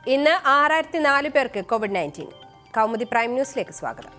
ഇന്ന് ആറായിരത്തി നാല് പേർക്ക് കോവിഡ് നയൻറ്റീൻ കൗമുദി പ്രൈം ന്യൂസിലേക്ക് സ്വാഗതം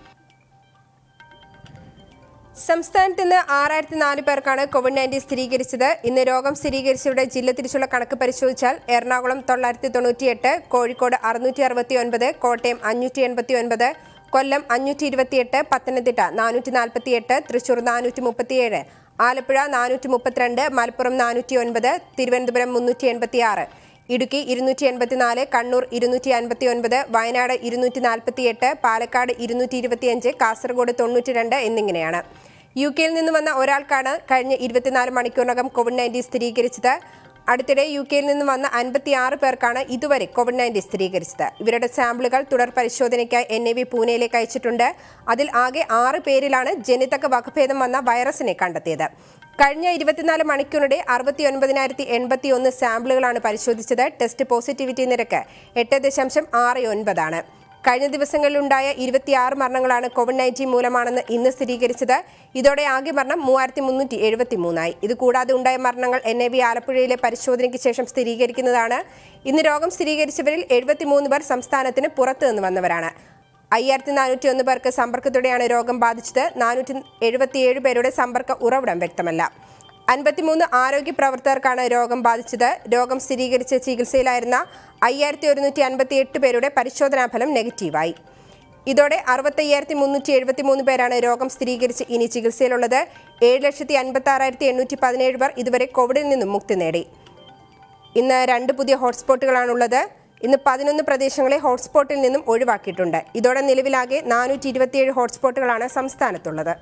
സംസ്ഥാനത്ത് ഇന്ന് ആറായിരത്തി നാല് പേർക്കാണ് കോവിഡ് നയൻറ്റീൻ സ്ഥിരീകരിച്ചത് ഇന്ന് രോഗം സ്ഥിരീകരിച്ചവരുടെ ജില്ല തിരിച്ചുള്ള കണക്ക് പരിശോധിച്ചാൽ എറണാകുളം തൊള്ളായിരത്തി തൊണ്ണൂറ്റിയെട്ട് കോഴിക്കോട് അറുന്നൂറ്റി അറുപത്തി ഒൻപത് കോട്ടയം അഞ്ഞൂറ്റി എൺപത്തി ഒൻപത് കൊല്ലം അഞ്ഞൂറ്റി ഇരുപത്തിയെട്ട് പത്തനംതിട്ട നാനൂറ്റി നാൽപ്പത്തിയെട്ട് തൃശൂർ നാനൂറ്റി മുപ്പത്തിയേഴ് ആലപ്പുഴ നാനൂറ്റി മുപ്പത്തിരണ്ട് മലപ്പുറം നാനൂറ്റി ഒൻപത് തിരുവനന്തപുരം മുന്നൂറ്റി എൺപത്തിയാറ് ഇടുക്കി ഇരുന്നൂറ്റി എൺപത്തിനാല് കണ്ണൂർ ഇരുന്നൂറ്റി അൻപത്തി ഒൻപത് വയനാട് ഇരുന്നൂറ്റി നാൽപ്പത്തിയെട്ട് പാലക്കാട് ഇരുന്നൂറ്റി ഇരുപത്തിയഞ്ച് കാസർഗോഡ് തൊണ്ണൂറ്റി രണ്ട് എന്നിങ്ങനെയാണ് യു കെയിൽ നിന്ന് വന്ന ഒരാൾക്കാണ് കഴിഞ്ഞ ഇരുപത്തിനാല് മണിക്കൂറിനകം കോവിഡ് നയൻറ്റീൻ സ്ഥിരീകരിച്ചത് അടുത്തിടെ യു കെയിൽ നിന്ന് വന്ന അൻപത്തിയാറ് പേർക്കാണ് ഇതുവരെ കോവിഡ് നയൻറ്റീൻ സ്ഥിരീകരിച്ചത് ഇവരുടെ സാമ്പിളുകൾ തുടർ പരിശോധനയ്ക്കായി എൻ ഐ വി പൂനെയിലേക്ക് അയച്ചിട്ടുണ്ട് അതിൽ ആകെ ആറ് പേരിലാണ് ജനിതക വകഭേദം വന്ന വൈറസിനെ കണ്ടെത്തിയത് കഴിഞ്ഞ ഇരുപത്തിനാല് മണിക്കൂറിടെ അറുപത്തി ഒൻപതിനായിരത്തി എൺപത്തി ഒന്ന് സാമ്പിളുകളാണ് പരിശോധിച്ചത് ടെസ്റ്റ് പോസിറ്റിവിറ്റി നിരക്ക് എട്ട് ദശാംശം ആറ് ഒൻപതാണ് കഴിഞ്ഞ ദിവസങ്ങളിലുണ്ടായ ഇരുപത്തിയാറ് മരണങ്ങളാണ് കോവിഡ് നയൻറ്റീൻ മൂലമാണെന്ന് ഇന്ന് സ്ഥിരീകരിച്ചത് ഇതോടെ ആകെ മരണം മൂവായിരത്തി മുന്നൂറ്റി എഴുപത്തി മൂന്നായി ഇത് കൂടാതെ ഉണ്ടായ മരണങ്ങൾ എൻ ഐ വി ആലപ്പുഴയിലെ പരിശോധനയ്ക്ക് ശേഷം സ്ഥിരീകരിക്കുന്നതാണ് ഇന്ന് രോഗം സ്ഥിരീകരിച്ചവരിൽ എഴുപത്തിമൂന്ന് പേർ സംസ്ഥാനത്തിന് പുറത്തു നിന്ന് വന്നവരാണ് അയ്യായിരത്തി നാനൂറ്റി ഒന്ന് പേർക്ക് സമ്പർക്കത്തോടെയാണ് രോഗം ബാധിച്ചത് നാനൂറ്റി എഴുപത്തിയേഴ് പേരുടെ സമ്പർക്ക ഉറവിടം വ്യക്തമല്ല അൻപത്തിമൂന്ന് ആരോഗ്യ പ്രവർത്തകർക്കാണ് രോഗം ബാധിച്ചത് രോഗം സ്ഥിരീകരിച്ച് ചികിത്സയിലായിരുന്ന അയ്യായിരത്തി ഒരുന്നൂറ്റി അൻപത്തി എട്ട് പേരുടെ പരിശോധനാ ഫലം നെഗറ്റീവായി ഇതോടെ അറുപത്തയ്യായിരത്തി മുന്നൂറ്റി എഴുപത്തി മൂന്ന് പേരാണ് രോഗം സ്ഥിരീകരിച്ച് ഇനി ചികിത്സയിലുള്ളത് ഏഴ് ലക്ഷത്തി അൻപത്തി ആറായിരത്തി എണ്ണൂറ്റി പതിനേഴ് പേർ ഇതുവരെ കോവിഡിൽ നിന്നും മുക്തി നേടി ഇന്ന് രണ്ട് പുതിയ ഹോട്ട്സ്പോട്ടുകളാണുള്ളത് ഇന്ന് പതിനൊന്ന് പ്രദേശങ്ങളെ ഹോട്ട്സ്പോട്ടിൽ നിന്നും ഒഴിവാക്കിയിട്ടുണ്ട് ഇതോടെ നിലവിലാകെ നാനൂറ്റി ഇരുപത്തിയേഴ് ഹോട്ട്സ്പോട്ടുകളാണ് സംസ്ഥാനത്തുള്ളത്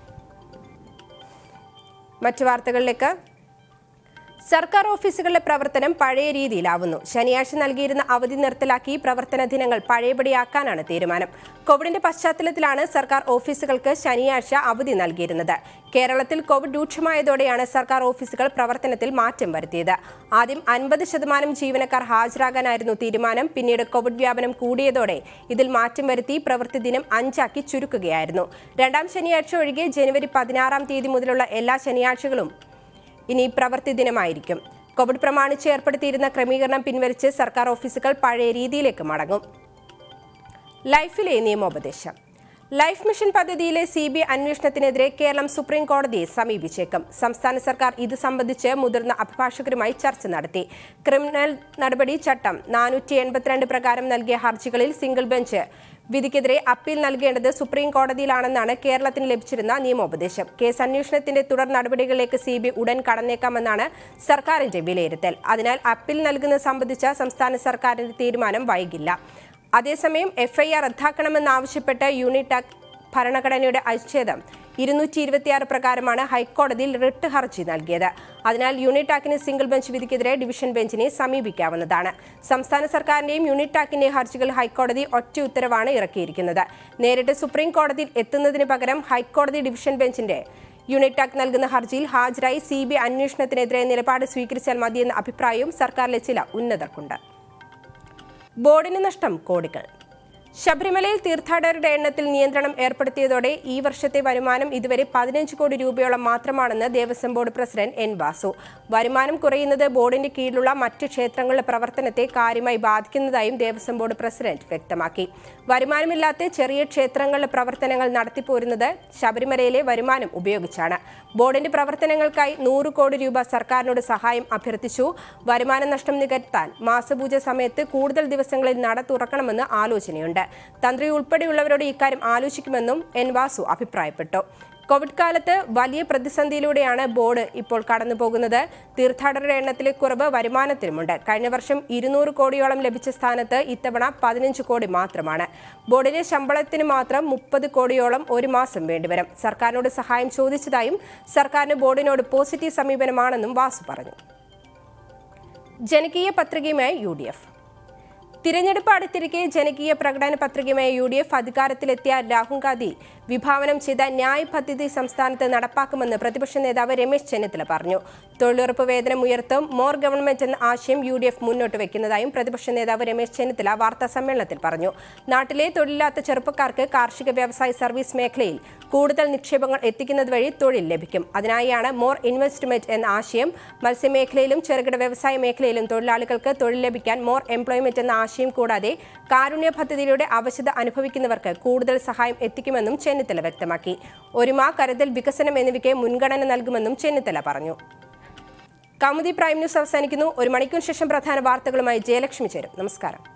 മറ്റു വാർത്തകളിലേക്ക് സർക്കാർ ഓഫീസുകളിലെ പ്രവർത്തനം പഴയ രീതിയിലാവുന്നു ശനിയാഴ്ച നൽകിയിരുന്ന അവധി നിർത്തലാക്കി പ്രവർത്തന ദിനങ്ങൾ പഴയപടിയാക്കാനാണ് തീരുമാനം കോവിഡിന്റെ പശ്ചാത്തലത്തിലാണ് സർക്കാർ ഓഫീസുകൾക്ക് ശനിയാഴ്ച അവധി നൽകിയിരുന്നത് കേരളത്തിൽ കോവിഡ് രൂക്ഷമായതോടെയാണ് സർക്കാർ ഓഫീസുകൾ പ്രവർത്തനത്തിൽ മാറ്റം വരുത്തിയത് ആദ്യം അൻപത് ശതമാനം ജീവനക്കാർ ഹാജരാകാനായിരുന്നു തീരുമാനം പിന്നീട് കോവിഡ് വ്യാപനം കൂടിയതോടെ ഇതിൽ മാറ്റം വരുത്തി പ്രവൃത്തി ദിനം അഞ്ചാക്കി ചുരുക്കുകയായിരുന്നു രണ്ടാം ശനിയാഴ്ച ഒഴികെ ജനുവരി പതിനാറാം തീയതി മുതലുള്ള എല്ലാ ശനിയാഴ്ചകളും ഇനി പ്രവൃത്തി ദിനമായിരിക്കും കോവിഡ് പ്രമാണിച്ച് ഏർപ്പെടുത്തിയിരുന്ന ക്രമീകരണം പിൻവലിച്ച് സർക്കാർ ഓഫീസുകൾ പഴയ രീതിയിലേക്ക് മടങ്ങും ലൈഫിലെ നിയമോപദേശം ലൈഫ് മിഷൻ പദ്ധതിയിലെ സി ബി അന്വേഷണത്തിനെതിരെ കേരളം സുപ്രീം കോടതിയെ സമീപിച്ചേക്കും സംസ്ഥാന സർക്കാർ ഇത് സംബന്ധിച്ച് മുതിർന്ന അഭിഭാഷകരുമായി ചർച്ച നടത്തി ക്രിമിനൽ നടപടി ചട്ടം നാനൂറ്റി എൺപത്തിരണ്ട് പ്രകാരം നൽകിയ ഹർജികളിൽ സിംഗിൾ ബെഞ്ച് വിധിക്കെതിരെ അപ്പീൽ നൽകേണ്ടത് സുപ്രീം കോടതിയിലാണെന്നാണ് കേരളത്തിന് ലഭിച്ചിരുന്ന നിയമോപദേശം കേസ് അന്വേഷണത്തിന്റെ തുടർ നടപടികളിലേക്ക് സി ബി ഉടൻ കടന്നേക്കാമെന്നാണ് സർക്കാരിന്റെ വിലയിരുത്തൽ അതിനാൽ അപ്പീൽ നൽകുന്നത് സംബന്ധിച്ച സംസ്ഥാന സർക്കാരിന്റെ തീരുമാനം വൈകില്ല അതേസമയം എഫ്ഐആർ റദ്ദാക്കണമെന്നാവശ്യപ്പെട്ട് യൂണിടാക് ഭരണഘടനയുടെ അനുച്ഛേദം ഇരുന്നൂറ്റി ഇരുപത്തിയാറ് പ്രകാരമാണ് ഹൈക്കോടതിയിൽ റിട്ട് ഹർജി നൽകിയത് അതിനാൽ യൂണിടാക്കിന് സിംഗിൾ ബെഞ്ച് വിധിക്കെതിരെ ഡിവിഷൻ ബെഞ്ചിനെ സമീപിക്കാവുന്നതാണ് സംസ്ഥാന സർക്കാരിന്റെയും യൂണിടാക്കിന്റെയും ഹർജികൾ ഹൈക്കോടതി ഒറ്റ ഉത്തരവാണ് ഇറക്കിയിരിക്കുന്നത് നേരിട്ട് സുപ്രീം കോടതിയിൽ എത്തുന്നതിന് പകരം ഹൈക്കോടതി ഡിവിഷൻ ബെഞ്ചിന്റെ യൂണിടാക് നൽകുന്ന ഹർജിയിൽ ഹാജരായി സി ബി അന്വേഷണത്തിനെതിരെ നിലപാട് സ്വീകരിച്ചാൽ മതിയെന്ന അഭിപ്രായവും സർക്കാരിലെ ചില ഉന്നതർക്കുണ്ട് ബോർഡിന് നഷ്ടം കോടികൾ ശബരിമലയിൽ തീർത്ഥാടകരുടെ എണ്ണത്തിൽ നിയന്ത്രണം ഏർപ്പെടുത്തിയതോടെ ഈ വർഷത്തെ വരുമാനം ഇതുവരെ പതിനഞ്ച് കോടി രൂപയോളം മാത്രമാണെന്ന് Devaswom board president N Vasu വരുമാനം കുറയുന്നത് ബോർഡിന്റെ കീഴിലുള്ള മറ്റ് ക്ഷേത്രങ്ങളുടെ പ്രവർത്തനത്തെ കാര്യമായി ബാധിക്കുന്നതായും ദേവസ്വം ബോർഡ് പ്രസിഡന്റ് വ്യക്തമാക്കി വരുമാനമില്ലാത്ത ചെറിയ ക്ഷേത്രങ്ങളുടെ പ്രവർത്തനങ്ങൾ നടത്തിപ്പോരുന്നത് ശബരിമലയിലെ വരുമാനം ഉപയോഗിച്ചാണ് ബോർഡിന്റെ പ്രവർത്തനങ്ങൾക്കായി നൂറ് കോടി രൂപ സർക്കാരിനോട് സഹായം അഭ്യർത്ഥിച്ചു വരുമാന നഷ്ടം നികത്താൻ മാസപൂജ സമയത്ത് കൂടുതൽ ദിവസങ്ങളിൽ നട തുറക്കണമെന്ന് ആലോചനയുണ്ട് തന്ത്രി ഉൾപ്പെടെയുള്ളവരോട് ഇക്കാര്യം ആലോചിക്കുമെന്നും എൻ വാസു അഭിപ്രായപ്പെട്ടു കോവിഡ് കാലത്ത് വലിയ പ്രതിസന്ധിയിലൂടെയാണ് ബോർഡ് ഇപ്പോൾ കടന്നുപോകുന്നത് തീർത്ഥാടകരുടെ എണ്ണത്തിലെ കുറവ് വരുമാനത്തിനുമുണ്ട് കഴിഞ്ഞ വർഷം ഇരുന്നൂറ് കോടിയോളം ലഭിച്ച സ്ഥാനത്ത് ഇത്തവണ പതിനഞ്ച് കോടി മാത്രമാണ് ബോർഡിന്റെ ശമ്പളത്തിന് മാത്രം മുപ്പത് കോടിയോളം ഒരു മാസം വേണ്ടിവരും സർക്കാരിനോട് സഹായം ചോദിച്ചതായും സർക്കാരിന് ബോർഡിനോട് പോസിറ്റീവ് സമീപനമാണെന്നും വാസു പറഞ്ഞു ജനകീയ പത്രികയുമായി യു ഡി എഫ് തിരഞ്ഞെടുപ്പ് അടുത്തിരിക്കെ ജനകീയ പ്രകടന പത്രികയുമായി യു ഡി എഫ് അധികാരത്തിലെത്തിയ രാഹുൽ ഗാന്ധി വിഭാവനം ചെയ്ത ന്യായ് പദ്ധതി സംസ്ഥാനത്ത് നടപ്പാക്കുമെന്ന് പ്രതിപക്ഷ നേതാവ് രമേശ് ചെന്നിത്തല പറഞ്ഞു തൊഴിലുറപ്പ് വേതനം ഉയർത്തും മോർ ഗവൺമെന്റ് എന്ന ആശയം യു ഡി എഫ് മുന്നോട്ട് വെക്കുന്നതായും പ്രതിപക്ഷ നേതാവ് രമേശ് ചെന്നിത്തല വാർത്താ സമ്മേളനത്തിൽ പറഞ്ഞു നാട്ടിലെ തൊഴിലില്ലാത്ത ചെറുപ്പക്കാർക്ക് കാർഷിക വ്യവസായ സർവീസ് മേഖലയിൽ കൂടുതൽ നിക്ഷേപങ്ങൾ എത്തിക്കുന്നത് വഴി തൊഴിൽ ലഭിക്കും അതിനായാണ് മോർ ഇൻവെസ്റ്റ്മെന്റ് എന്ന ആശയം മത്സ്യമേഖലയിലും ചെറുകിട വ്യവസായ മേഖലയിലും തൊഴിലാളികൾക്ക് തൊഴിൽ ലഭിക്കാൻ മോർ എംപ്ലോയ്മെന്റ് എന്ന ആശയം കൂടാതെ കാരുണ്യ പദ്ധതിയിലൂടെ അവശത അനുഭവിക്കുന്നവർക്ക് കൂടുതൽ സഹായം എത്തിക്കുമെന്നും ചെന്നിത്തല വ്യക്തമാക്കി ഒരുമ കരുതൽ വികസനം എന്നിവയ്ക്ക് മുൻഗണന നൽകുമെന്നും ചെന്നിത്തല പറഞ്ഞു കൗമുദി പ്രൈം ന്യൂസ് അവസാനിക്കുന്നു ഒരു മണിക്കൂർ ശേഷം പ്രധാന വാർത്തകളുമായി ജയലക്ഷ്മി ചേരും നമസ്കാരം